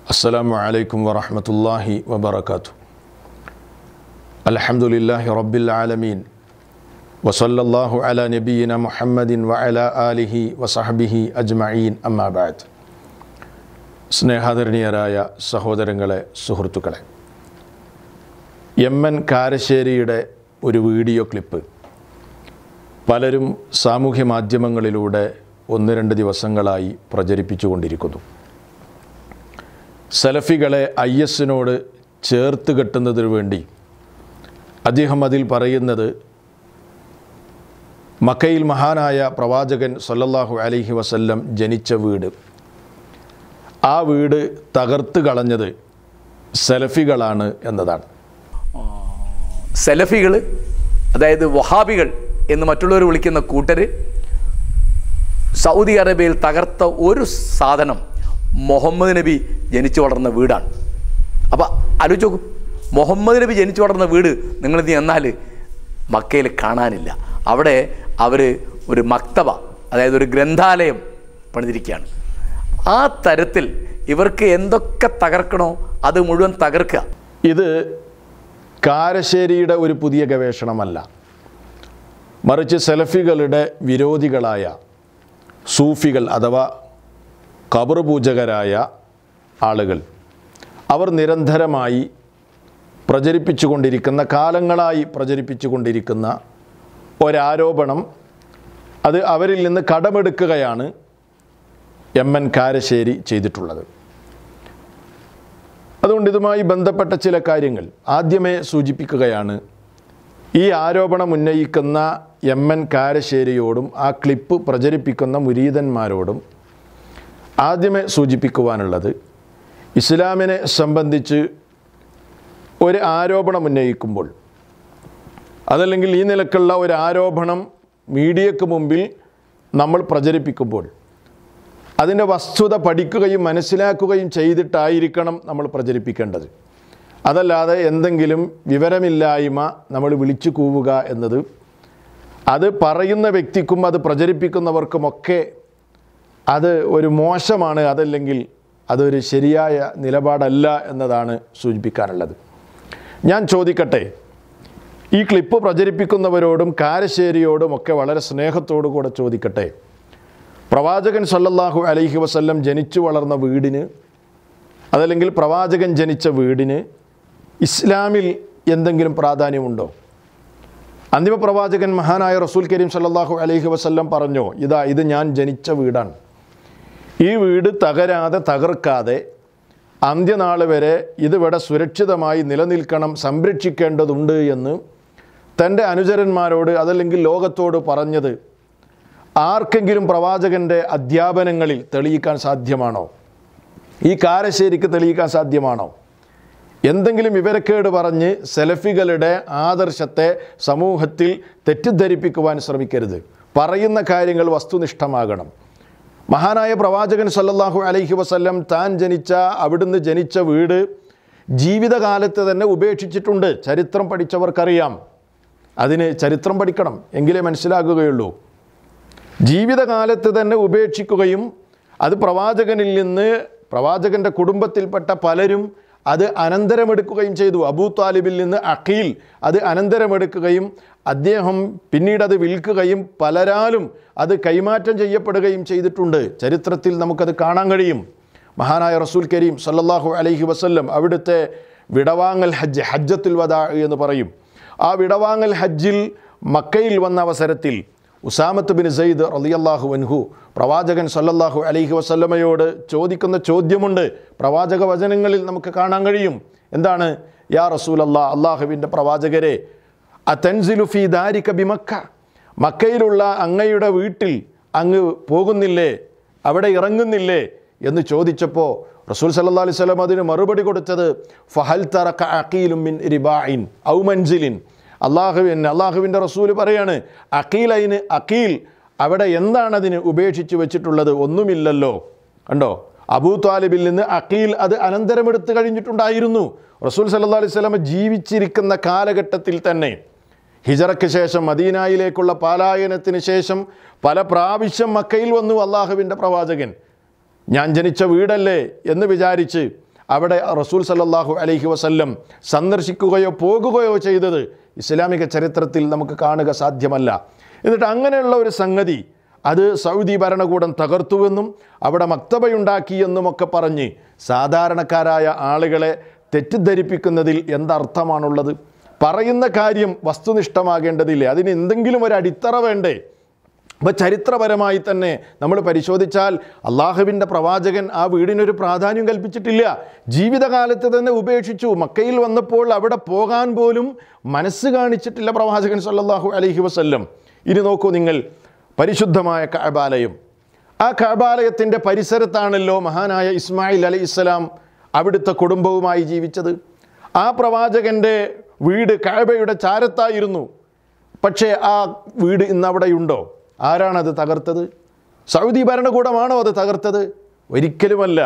السلام عليكم ورحمة الله وبركاته الحمد لله رب العالمين وصلى الله على نبينا محمد وعلى آله وصحبه أجمعين أما بعد സ്നേഹാദരണീയരായ സഹോദരങ്ങളെ സുഹൃത്തുക്കളെ M N കാരശ്ശേരിയുടെ ഒരു വീഡിയോ ക്ലിപ്പ് പലരും സാമൂഹ്യ മാധ്യമങ്ങളിലൂടെ ഒന്ന് രണ്ട് ദിവസങ്ങളായി പ്രചരിപ്പിച്ചുകൊണ്ടിരിക്കുന്നു സലഫികളെ ഐ എസിനോട് ചേർത്ത് കെട്ടുന്നതിനു വേണ്ടി അദ്ദേഹം അതിൽ പറയുന്നത് മക്കയിൽ മഹാനായ പ്രവാചകൻ സല്ലല്ലാഹു അലൈഹി വസല്ലം ജനിച്ച വീട് ആ വീട് തകർത്ത് കളഞ്ഞത് സലഫികളാണ് എന്നതാണ് സെലഫികൾ അതായത് വഹാബികൾ എന്ന് മറ്റുള്ളവർ വിളിക്കുന്ന കൂട്ടർ സൗദി അറേബ്യയിൽ തകർത്ത ഒരു സാധനം മുഹമ്മദ് നബി ജനിച്ചു വളർന്ന വീടാണ് അപ്പോൾ ആലോചിച്ച് നോക്കും മുഹമ്മദ് നബി ജനിച്ചു വളർന്ന വീട് നിങ്ങൾ നീ എന്നാൽ മക്കയിൽ കാണാനില്ല അവിടെ അവർ ഒരു മക്തബ അതായത് ഒരു ഗ്രന്ഥാലയം പണിതിരിക്കുകയാണ് ആ തരത്തിൽ ഇവർക്ക് എന്തൊക്കെ തകർക്കണോ അത് മുഴുവൻ തകർക്കുക ഇത് കാരശ്ശേരിയുടെ ഒരു പുതിയ ഗവേഷണമല്ല മറിച്ച് സെലഫികളുടെ വിരോധികളായ സൂഫികൾ അഥവാ കബർ പൂജകരായ ആളുകൾ അവർ നിരന്തരമായി പ്രചരിപ്പിച്ചുകൊണ്ടിരിക്കുന്ന കാലങ്ങളായി പ്രചരിപ്പിച്ചുകൊണ്ടിരിക്കുന്ന ഒരാരോപണം അത് അവരിൽ നിന്ന് കടമെടുക്കുകയാണ് എം എൻ കാരശ്ശേരി ചെയ്തിട്ടുള്ളത് അതുകൊണ്ട് ഇതുമായി ബന്ധപ്പെട്ട ചില കാര്യങ്ങൾ ആദ്യമേ സൂചിപ്പിക്കുകയാണ് ഈ ആരോപണം ഉന്നയിക്കുന്ന എം എൻ കാരശ്ശേരിയോടും ആ ക്ലിപ്പ് പ്രചരിപ്പിക്കുന്ന മുരീതന്മാരോടും ആദ്യമേ സൂചിപ്പിക്കുവാനുള്ളത് ഇസ്ലാമിനെ സംബന്ധിച്ച് ഒരു ആരോപണം ഉന്നയിക്കുമ്പോൾ അതല്ലെങ്കിൽ ഈ നിലക്കുള്ള ഒരു ആരോപണം മീഡിയക്ക് മുമ്പിൽ നമ്മൾ പ്രചരിപ്പിക്കുമ്പോൾ അതിൻ്റെ വസ്തുത പഠിക്കുകയും മനസ്സിലാക്കുകയും ചെയ്തിട്ടായിരിക്കണം നമ്മൾ പ്രചരിപ്പിക്കേണ്ടത് അതല്ലാതെ എന്തെങ്കിലും വിവരമില്ലായ്മ നമ്മൾ വിളിച്ചു കൂവുക എന്നത് അത് പറയുന്ന വ്യക്തിക്കും അത് പ്രചരിപ്പിക്കുന്നവർക്കുമൊക്കെ അത് ഒരു മോശമാണ് അതല്ലെങ്കിൽ അതൊരു ശരിയായ നിലപാടല്ല എന്നതാണ് സൂചിപ്പിക്കാനുള്ളത് ഞാൻ ചോദിക്കട്ടെ ഈ ക്ലിപ്പ് പ്രചരിപ്പിക്കുന്നവരോടും കാരശ്ശേരിയോടും ഒക്കെ വളരെ സ്നേഹത്തോടു കൂടെ ചോദിക്കട്ടെ പ്രവാചകൻ സല്ലല്ലാഹു അലൈഹി വസല്ലം ജനിച്ചു വളർന്ന വീടിന് അതല്ലെങ്കിൽ പ്രവാചകൻ ജനിച്ച വീടിന് ഇസ്ലാമിൽ എന്തെങ്കിലും പ്രാധാന്യമുണ്ടോ അന്തിമ പ്രവാചകൻ മഹാനായ റസൂൽ കരീം സല്ലല്ലാഹു അലൈഹി വസല്ലം പറഞ്ഞോ ഇതാ ഇത് ഞാൻ ജനിച്ച വീടാണ് ഈ വീട് തകരാതെ തകർക്കാതെ അന്ത്യനാൾ വരെ ഇതിവിടെ സുരക്ഷിതമായി നിലനിൽക്കണം സംരക്ഷിക്കേണ്ടതുണ്ട് എന്ന് തൻ്റെ അനുചരന്മാരോട് അതല്ലെങ്കിൽ ലോകത്തോട് പറഞ്ഞത് ആർക്കെങ്കിലും പ്രവാചകൻ്റെ അധ്യാപനങ്ങളിൽ തെളിയിക്കാൻ സാധ്യമാണോ ഈ കാരശ്ശേരിക്ക് തെളിയിക്കാൻ സാധ്യമാണോ എന്തെങ്കിലും വിവരക്കേട് പറഞ്ഞ് സെലഫികളുടെ ആദർശത്തെ സമൂഹത്തിൽ തെറ്റിദ്ധരിപ്പിക്കുവാൻ ശ്രമിക്കരുത് പറയുന്ന കാര്യങ്ങൾ വസ്തുനിഷ്ഠമാകണം മഹാനായ പ്രവാചകൻ സല്ലല്ലാഹു അലൈഹി വസല്ലം താൻ ജനിച്ച അവിടുന്ന് ജനിച്ച വീട് ജീവിതകാലത്ത് തന്നെ ഉപേക്ഷിച്ചിട്ടുണ്ട് ചരിത്രം പഠിച്ചവർക്കറിയാം അതിന് ചരിത്രം പഠിക്കണം എങ്കിലേ മനസ്സിലാകുകയുള്ളൂ ജീവിതകാലത്ത് തന്നെ ഉപേക്ഷിക്കുകയും അത് പ്രവാചകനിൽ നിന്ന് പ്രവാചകൻ്റെ കുടുംബത്തിൽപ്പെട്ട പലരും അത് അനന്തരമെടുക്കുകയും ചെയ്തു അബൂ താലിബിൽ നിന്ന് അഖീൽ അത് അനന്തരമെടുക്കുകയും അദ്ദേഹം പിന്നീട് അത് വിൽക്കുകയും പലരാലും അത് കൈമാറ്റം ചെയ്യപ്പെടുകയും ചെയ്തിട്ടുണ്ട് ചരിത്രത്തിൽ നമുക്കത് കാണാൻ കഴിയും മഹാനായ റസൂൽ കരീം സല്ലല്ലാഹു അലൈഹി വസല്ലം അവിടുത്തെ വിടവാങ്ങൽ ഹജ്ജ് ഹജ്ജത്തുൽ വദാ എന്ന് പറയും ആ വിടവാങ്ങൽ ഹജ്ജിൽ മക്കയിൽ വന്ന അവസരത്തിൽ ഉസാമത്ത് ബിൻ സയ്ദ് റളിയല്ലാഹു അൻഹു പ്രവാചകൻ സല്ലല്ലാഹു അലൈഹി വസല്ലമയോട് ചോദിക്കുന്ന ചോദ്യമുണ്ട് പ്രവാചക വചനങ്ങളിൽ നമുക്ക് കാണാൻ കഴിയും എന്താണ് യാ റസൂൽ അല്ലാ അള്ളാഹുവിൻ്റെ പ്രവാചകരെ അതൻസിലു ഫി ദാരിക ബിമക്ക മക്കയിലുള്ള അങ്ങയുടെ വീട്ടിൽ അങ്ങ് പോകുന്നില്ലേ അവിടെ ഇറങ്ങുന്നില്ലേ എന്ന് ചോദിച്ചപ്പോൾ റസൂൽ സല്ലല്ലാഹു അലൈഹി വസല്ലം അതിന് മറുപടി കൊടുത്തത് ഫഹൽ തറക അഖീലും മിൻ റിബായിൻ ഔ മൻസിലിൻ അള്ളാഹുവിൻ അള്ളാഹുവിൻ്റെ റസൂൽ പറയാണ് അഖീലൈന് അഖീൽ അവിടെ എന്താണ് അതിന് ഉപേക്ഷിച്ച് വെച്ചിട്ടുള്ളത് ഒന്നുമില്ലല്ലോ കണ്ടോ അബൂ താലിബിൽ നിന്ന് അഖീൽ അത് അനന്തരമെടുത്ത് കഴിഞ്ഞിട്ടുണ്ടായിരുന്നു റസൂൽ സല്ലല്ലാഹു അലൈഹി വസല്ലം ജീവിച്ചിരിക്കുന്ന കാലഘട്ടത്തിൽ തന്നെ ഹിജറയ്ക്ക് ശേഷം മദീനായിലേക്കുള്ള പാലായനത്തിന് ശേഷം പല പ്രാവശ്യം മക്കയിൽ വന്നു അള്ളാഹുവിൻ്റെ പ്രവാചകൻ ഞാൻ ജനിച്ച വീടല്ലേ എന്ന് വിചാരിച്ച് അവിടെ റസൂൽ സല്ലല്ലാഹു അലൈഹി വസല്ലം സന്ദർശിക്കുകയോ പോകുകയോ ചെയ്തത് ഇസ്ലാമിക ചരിത്രത്തിൽ നമുക്ക് കാണുക സാധ്യമല്ല എന്നിട്ട് അങ്ങനെയുള്ള ഒരു സംഗതി അത് സൗദി ഭരണകൂടം തകർത്തുവെന്നും അവിടെ മക്തബയുണ്ടാക്കിയെന്നുമൊക്കെ പറഞ്ഞ് സാധാരണക്കാരായ ആളുകളെ തെറ്റിദ്ധരിപ്പിക്കുന്നതിൽ എന്തർത്ഥമാണുള്ളത് പറയുന്ന കാര്യം വസ്തുനിഷ്ഠമാകേണ്ടതില്ലേ അതിന് എന്തെങ്കിലും ഒരു അടിത്തറ വേണ്ടേ അപ്പോൾ ചരിത്രപരമായി തന്നെ നമ്മൾ പരിശോധിച്ചാൽ അള്ളാഹുവിൻ്റെ പ്രവാചകൻ ആ വീടിനൊരു പ്രാധാന്യം കൽപ്പിച്ചിട്ടില്ല ജീവിതകാലത്ത് തന്നെ ഉപേക്ഷിച്ചു മക്കയിൽ വന്നപ്പോൾ അവിടെ പോകാൻ പോലും മനസ്സ് കാണിച്ചിട്ടില്ല പ്രവാചകൻ സല്ലല്ലാഹു അലൈഹി വസല്ലം ഇനി നോക്കൂ നിങ്ങൾ പരിശുദ്ധമായ കഅബാലയം ആ കഅബാലയത്തിൻ്റെ പരിസരത്താണല്ലോ മഹാനായ ഇസ്മായിൽ അലൈഹി ഇസ്ലാം അവിടുത്തെ കുടുംബവുമായി ജീവിച്ചത് ആ പ്രവാചകൻ്റെ വീട് കഅബയുടെ ചാരത്തായിരുന്നു പക്ഷേ ആ വീട് ഇന്ന് അവിടെയുണ്ടോ ആരാണത് തകർത്തത് സൗദി ഭരണകൂടമാണോ അത് തകർത്തത് ഒരിക്കലുമല്ല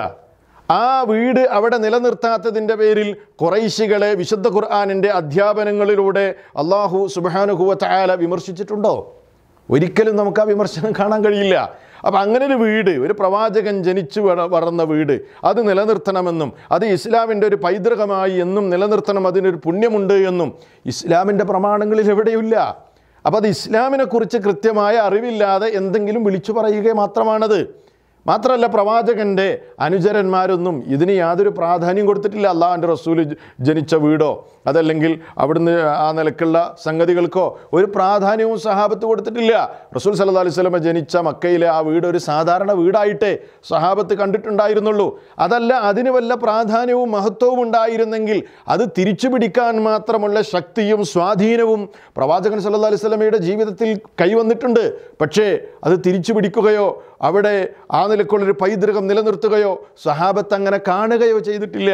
ആ വീട് അവിടെ നിലനിർത്താത്തതിൻ്റെ പേരിൽ കുറൈശികളെ വിശുദ്ധ ഖുർആാനിൻ്റെ അധ്യാപനങ്ങളിലൂടെ അള്ളാഹു സുബാനുഹുവ ചായാല വിമർശിച്ചിട്ടുണ്ടോ ഒരിക്കലും നമുക്ക് ആ വിമർശനം കാണാൻ കഴിയില്ല അപ്പം അങ്ങനെ ഒരു വീട് ഒരു പ്രവാചകൻ ജനിച്ചു വള- വളർന്ന വീട് അത് നിലനിർത്തണമെന്നും അത് ഇസ്ലാമിൻ്റെ ഒരു പൈതൃകമായി എന്നും നിലനിർത്തണം അതിനൊരു പുണ്യമുണ്ട് എന്നും ഇസ്ലാമിൻ്റെ പ്രമാണങ്ങളിൽ എവിടെയില്ല അപ്പോൾ അത് ഇസ്ലാമിനെ കുറിച്ച് കൃത്യമായ അറിവില്ലാതെ എന്തെങ്കിലും വിളിച്ചു പറയുക മാത്രമാണത് മാത്രമല്ല പ്രവാചകൻ്റെ അനുചരന്മാരൊന്നും ഇതിന് യാതൊരു പ്രാധാന്യം കൊടുത്തിട്ടില്ല അള്ളാഹുൻ്റെ റസൂൽ ജ- ജനിച്ച വീടോ അതല്ലെങ്കിൽ അവിടുന്ന് ആ നിലക്കുള്ള സംഗതികൾക്കോ ഒരു പ്രാധാന്യവും സഹാബത്ത് കൊടുത്തിട്ടില്ല റസൂൽ സല്ലല്ലാഹു അലൈഹി വസല്ലമ ജനിച്ച മക്കയിലെ ആ വീട് ഒരു സാധാരണ വീടായിട്ടേ സഹാബത്ത് കണ്ടിട്ടുണ്ടായിരുന്നുള്ളൂ അതല്ല അതിന് വല്ല പ്രാധാന്യവും മഹത്വവും ഉണ്ടായിരുന്നെങ്കിൽ അത് തിരിച്ചു പിടിക്കാൻ മാത്രമുള്ള ശക്തിയും സ്വാധീനവും പ്രവാചകൻ സല്ലല്ലാഹു അലൈഹി വസല്ലമയുടെ ജീവിതത്തിൽ കൈവന്നിട്ടുണ്ട് പക്ഷേ അത് തിരിച്ചു പിടിക്കുകയോ അവിടെ ആ നിലക്കുള്ളൊരു പൈതൃകം നിലനിർത്തുകയോ സഹാബത്ത് അങ്ങനെ കാണുകയോ ചെയ്തിട്ടില്ല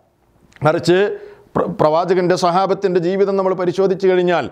മറിച്ച് പ്ര- പ്രവാചകന്റെ സഹാബത്തിൻ്റെ ജീവിതം നമ്മൾ പരിശോധിച്ചു കഴിഞ്ഞാൽ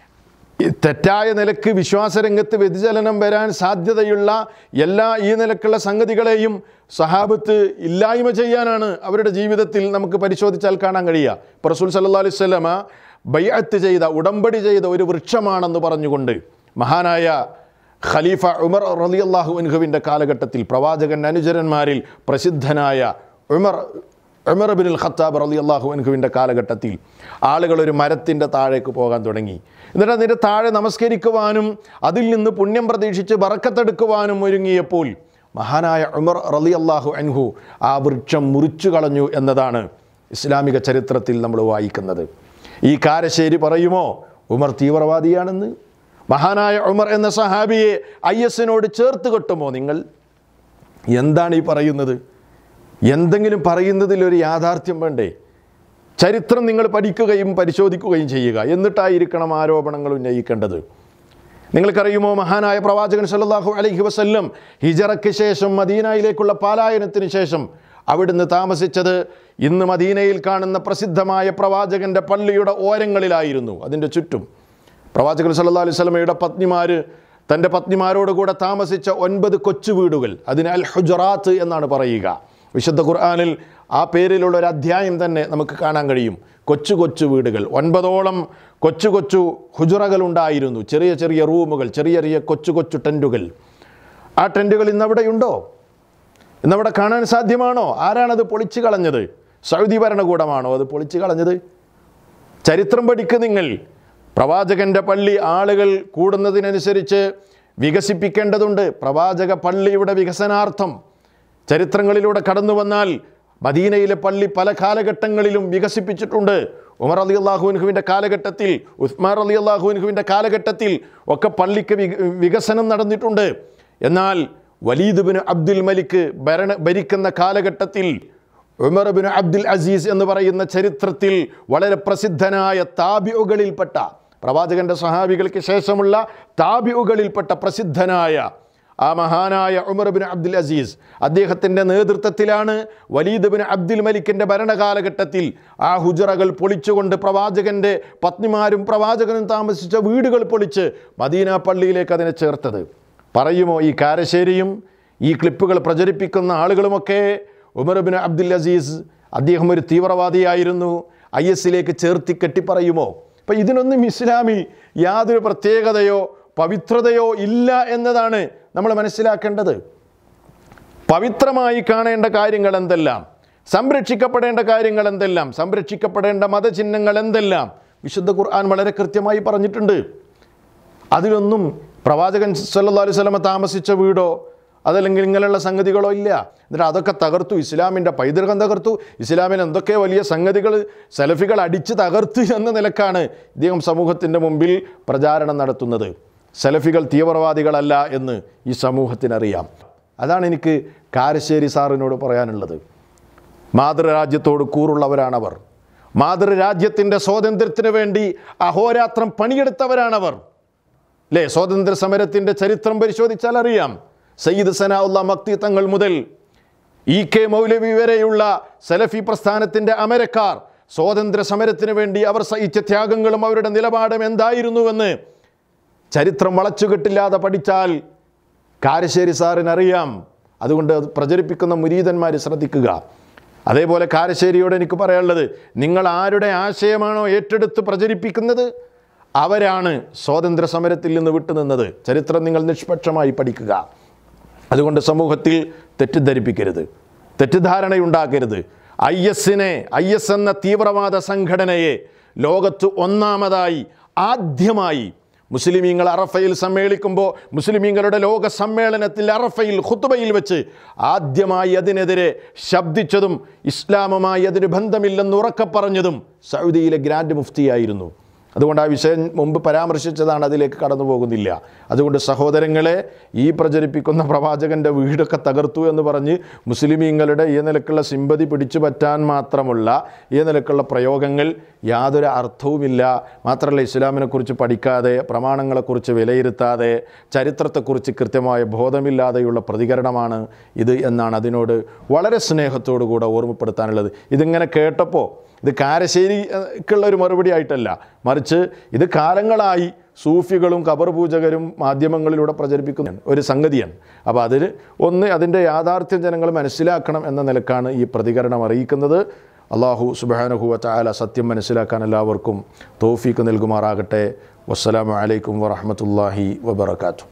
ഈ തെറ്റായ നിലക്ക് വിശ്വാസരംഗത്ത് വ്യതിചലനം വരാൻ സാധ്യതയുള്ള എല്ലാ ഈ നിലക്കുള്ള സംഗതികളെയും സഹാബത്ത് ഇല്ലായ്മ ചെയ്യാനാണ് അവരുടെ ജീവിതത്തിൽ നമുക്ക് പരിശോധിച്ചാൽ കാണാൻ കഴിയുക ഇപ്പോൾ റസൂൽ സല്ലല്ലാഹു അലൈഹി വസല്ലമ ബൈഅത്ത് ചെയ്ത ഉടമ്പടി ചെയ്ത ഒരു വൃക്ഷമാണെന്ന് പറഞ്ഞുകൊണ്ട് മഹാനായ ഖലീഫ ഉമർ റളിയല്ലാഹു അൻഹുവിൻ്റെ കാലഘട്ടത്തിൽ പ്രവാചകൻ അനുചരന്മാരിൽ പ്രസിദ്ധനായ ഉമർ ഉമർ ബിൻ ഖത്താബ് റളിയല്ലാഹു അൻഹുവിൻ്റെ കാലഘട്ടത്തിൽ ആളുകൾ ഒരു മരത്തിൻ്റെ താഴേക്ക് പോകാൻ തുടങ്ങി എന്നിട്ട് അതിൻ്റെ താഴെ നമസ്കരിക്കുവാനും അതിൽ നിന്ന് പുണ്യം പ്രതീക്ഷിച്ച് ബറക്കത്തെടുക്കുവാനും ഒരുങ്ങിയപ്പോൾ മഹാനായ ഉമർ റളിയല്ലാഹു അൻഹു ആ വൃക്ഷം മുറിച്ചു കളഞ്ഞു എന്നതാണ് ഇസ്ലാമിക ചരിത്രത്തിൽ നമ്മൾ വായിക്കുന്നത് ഈ കാരശ്ശേരി പറയുമോ ഉമർ തീവ്രവാദിയാണെന്ന് മഹാനായ ഉമർ എന്ന സഹാബിയെ ഐ എസിനോട് ചേർത്ത് കെട്ടുമോ നിങ്ങൾ എന്താണ് ഈ പറയുന്നത് എന്തെങ്കിലും പറയുന്നതിൽ ഒരു യാഥാർത്ഥ്യം വേണ്ടേ ചരിത്രം നിങ്ങൾ പഠിക്കുകയും പരിശോധിക്കുകയും ചെയ്യുക എന്നിട്ടായിരിക്കണം ആരോപണങ്ങൾ ഉന്നയിക്കേണ്ടത് നിങ്ങൾക്കറിയുമോ മഹാനായ പ്രവാചകൻ സല്ലല്ലാഹു അലൈഹി വസല്ലം ഹിജറയ്ക്ക് ശേഷം മദീനയിലേക്കുള്ള പാലായനത്തിന് ശേഷം അവിടുന്ന് താമസിച്ചത് ഇന്ന് മദീനയിൽ കാണുന്ന പ്രസിദ്ധമായ പ്രവാചകന്റെ പള്ളിയുടെ ഓരങ്ങളിലായിരുന്നു അതിൻ്റെ ചുറ്റും പ്രവാചകൻ സല്ലല്ലാഹു അലൈഹി വസല്ലമയുടെ പത്നിമാർ തൻ്റെ പത്നിമാരോട് കൂടെ താമസിച്ച ഒൻപത് കൊച്ചു വീടുകൾ അതിന് അൽ ഹുജറാത്ത് എന്നാണ് പറയുക വിശുദ്ധ ഖുർആനിൽ ആ പേരിലുള്ള ഒരു അധ്യായം തന്നെ നമുക്ക് കാണാൻ കഴിയും കൊച്ചു കൊച്ചു വീടുകൾ ഒൻപതോളം കൊച്ചു കൊച്ചു ഹുജറകൾ ഉണ്ടായിരുന്നു ചെറിയ ചെറിയ റൂമുകൾ ചെറിയ ചെറിയ കൊച്ചു കൊച്ചു ടെൻറ്റുകൾ ആ ടെൻറ്റുകൾ ഇന്നവിടെയുണ്ടോ ഇന്നവിടെ കാണാൻ സാധ്യമാണോ ആരാണത് പൊളിച്ചു കളഞ്ഞത് സൗദി ഭരണകൂടമാണോ അത് പൊളിച്ചു കളഞ്ഞത് ചരിത്രം പഠിക്ക് നിങ്ങൾ പ്രവാചകന്റെ പള്ളി ആളുകൾ കൂടുന്നതിനനുസരിച്ച് വികസിപ്പിക്കേണ്ടതുണ്ട് പ്രവാചക പള്ളിയുടെ വികസനാർത്ഥം ചരിത്രങ്ങളിലൂടെ കടന്നു വന്നാൽ മദീനയിലെ പള്ളി പല കാലഘട്ടങ്ങളിലും വികസിപ്പിച്ചിട്ടുണ്ട് ഉമർ അലി അള്ളാഹുവിൻഹുവിൻ്റെ കാലഘട്ടത്തിൽ ഉസ്മാൻ അലി അള്ളാഹുവിൻഹുവിൻ്റെ കാലഘട്ടത്തിൽ ഒക്കെ പള്ളിക്ക് വിക- വികസനം നടന്നിട്ടുണ്ട് എന്നാൽ വലീദ് ബിൻ അബ്ദുൽ മലിക്ക് ഭരണ ഭരിക്കുന്ന കാലഘട്ടത്തിൽ ഉമർ ബിൻ അബ്ദുൽ അസീസ് എന്ന് പറയുന്ന ചരിത്രത്തിൽ വളരെ പ്രസിദ്ധനായ താബിഉകളിൽപ്പെട്ട പ്രവാചകന്റെ സഹാബികൾക്ക് ശേഷമുള്ള താബിഉകളിൽപ്പെട്ട പ്രസിദ്ധനായ ആ മഹാനായ ഉമർ ബിൻ അബ്ദുൽ അസീസ് അദ്ദേഹത്തിൻ്റെ നേതൃത്വത്തിലാണ് വലീദ് ബിൻ അബ്ദുൽ മലിക്കിൻ്റെ ഭരണകാലഘട്ടത്തിൽ ആ ഹുജറകൾ പൊളിച്ചുകൊണ്ട് പ്രവാചകൻ്റെ പത്നിമാരും പ്രവാചകനും താമസിച്ച വീടുകൾ പൊളിച്ച് മദീന പള്ളിയിലേക്ക് അതിനെ ചേർത്തത് പറയുമോ ഈ കാരശ്ശേരിയും ഈ ക്ലിപ്പുകൾ പ്രചരിപ്പിക്കുന്ന ആളുകളുമൊക്കെ ഉമർ ബിൻ അബ്ദുൽ അസീസ് അദ്ദേഹം ഒരു തീവ്രവാദിയായിരുന്നു ഐ എസിലേക്ക് ചേർത്തി കെട്ടി പറയുമോ അപ്പം ഇതിനൊന്നും ഇസ്ലാമിൽ യാതൊരു പ്രത്യേകതയോ പവിത്രതയോ ഇല്ല എന്നതാണ് നമ്മൾ മനസ്സിലാക്കേണ്ടത് പവിത്രമായി കാണേണ്ട കാര്യങ്ങൾ എന്തെല്ലാം സംരക്ഷിക്കപ്പെടേണ്ട കാര്യങ്ങൾ എന്തെല്ലാം സംരക്ഷിക്കപ്പെടേണ്ട മതചിഹ്നങ്ങൾ എന്തെല്ലാം വിശുദ്ധ ഖുർആൻ വളരെ കൃത്യമായി പറഞ്ഞിട്ടുണ്ട് അതിലൊന്നും പ്രവാചകൻ സല്ലല്ലാഹു അലൈഹി വസല്ലമ താമസിച്ച വീടോ അതല്ലെങ്കിൽ ഇങ്ങനെയുള്ള സംഗതികളോ ഇല്ല എന്നിട്ട് അതൊക്കെ തകർത്തു ഇസ്ലാമിൻ്റെ പൈതൃകം തകർത്തു ഇസ്ലാമിൽ എന്തൊക്കെ വലിയ സംഗതികൾ സെലഫികൾ അടിച്ച് തകർത്തു എന്ന നിലക്കാണ് ഇദ്ദേഹം സമൂഹത്തിൻ്റെ മുമ്പിൽ പ്രചാരണം നടത്തുന്നത് സെലഫികൾ തീവ്രവാദികളല്ല എന്ന് ഈ സമൂഹത്തിനറിയാം അതാണ് എനിക്ക് കാരശ്ശേരി സാറിനോട് പറയാനുള്ളത് മാതൃരാജ്യത്തോട് കൂറുള്ളവരാണവർ മാതൃരാജ്യത്തിൻ്റെ സ്വാതന്ത്ര്യത്തിന് വേണ്ടി അഹോരാത്രം പണിയെടുത്തവരാണവർ അല്ലേ സ്വാതന്ത്ര്യ സമരത്തിൻ്റെ ചരിത്രം പരിശോധിച്ചാൽ അറിയാം സയ്യിദ് സനാഉല്ല മക്തി തങ്ങൾ മുതൽ ഇ കെ മൗലവി വരെയുള്ള സലഫി പ്രസ്ഥാനത്തിൻ്റെ അമരക്കാർ സ്വാതന്ത്ര്യ സമരത്തിന് വേണ്ടി അവർ സഹിച്ച ത്യാഗങ്ങളും അവരുടെ നിലപാടും എന്തായിരുന്നുവെന്ന് ചരിത്രം വളച്ചുകെട്ടില്ലാതെ പഠിച്ചാൽ കാരശ്ശേരി സാറിനറിയാം അതുകൊണ്ട് അത് പ്രചരിപ്പിക്കുന്ന മുരീതന്മാർ ശ്രദ്ധിക്കുക അതേപോലെ കാരശ്ശേരിയോട് എനിക്ക് പറയാനുള്ളത് നിങ്ങൾ ആരുടെ ആശയമാണോ ഏറ്റെടുത്ത് പ്രചരിപ്പിക്കുന്നത് അവരാണ് സ്വാതന്ത്ര്യ സമരത്തിൽ നിന്ന് വിട്ടുനിന്നത് ചരിത്രം നിങ്ങൾ നിഷ്പക്ഷമായി പഠിക്കുക അതുകൊണ്ട് സമൂഹത്തിൽ തെറ്റിദ്ധരിപ്പിക്കരുത് തെറ്റിദ്ധാരണയുണ്ടാക്കരുത് ഐ എസിനെ ഐ എസ് എന്ന തീവ്രവാദ സംഘടനയെ ലോകത്ത് ഒന്നാമതായി ആദ്യമായി മുസ്ലിമീങ്ങൾ അറഫയിൽ സമ്മേളിക്കുമ്പോൾ മുസ്ലിമീങ്ങളുടെ ലോക സമ്മേളനത്തിൽ അറഫയിൽ ഖുത്തുബയിൽ വെച്ച് ആദ്യമായി അതിനെതിരെ ശബ്ദിച്ചതും ഇസ്ലാമുമായി അതിന് ബന്ധമില്ലെന്ന് ഉറക്കെ പറഞ്ഞതും സൗദിയിലെ ഗ്രാൻഡ് മുഫ്തിയായിരുന്നു അതുകൊണ്ട് ആ വിഷയം മുമ്പ് പരാമർശിച്ചതാണ് അതിലേക്ക് കടന്നു പോകുന്നില്ല അതുകൊണ്ട് സഹോദരങ്ങളെ ഈ പ്രചരിപ്പിക്കുന്ന പ്രവാചകൻ്റെ വീടൊക്കെ തകർത്തു എന്ന് പറഞ്ഞ് മുസ്ലിമീങ്ങളുടെ ഈ നിലക്കുള്ള സിമ്പതി പിടിച്ചു പറ്റാൻ മാത്രമുള്ള ഈ നിലക്കുള്ള പ്രയോഗങ്ങൾ യാതൊരു അർത്ഥവുമില്ല മാത്രമല്ല ഇസ്ലാമിനെക്കുറിച്ച് പഠിക്കാതെ പ്രമാണങ്ങളെക്കുറിച്ച് വിലയിരുത്താതെ ചരിത്രത്തെക്കുറിച്ച് കൃത്യമായ ബോധമില്ലാതെയുള്ള പ്രതികരണമാണ് ഇത് എന്നാണ് അതിനോട് വളരെ സ്നേഹത്തോടു കൂടെ ഓർമ്മപ്പെടുത്താനുള്ളത് ഇതിങ്ങനെ കേട്ടപ്പോൾ ഇത് കാരശ്ശേരിക്കുള്ള ഒരു മറുപടി ആയിട്ടല്ല മറിച്ച് ഇത് കാലങ്ങളായി സൂഫികളും ഖബർ പൂജകരും മാധ്യമങ്ങളിലൂടെ പ്രചരിപ്പിക്കുന്ന ഒരു സംഗതിയാണ് അപ്പോൾ അതിൽ ഒന്ന് അതിൻ്റെ യാഥാർത്ഥ്യം ജനങ്ങൾ മനസ്സിലാക്കണം എന്ന നിലക്കാണ് ഈ പ്രതികരണം അറിയിക്കുന്നത് അള്ളാഹു സുബാനഹുവ ചായാല സത്യം മനസ്സിലാക്കാൻ എല്ലാവർക്കും തോഫീക്ക് നൽകുമാറാകട്ടെ വസ്സലാമു അലൈക്കും വറഹമത്തല്ലാഹി വബർക്കാത്തു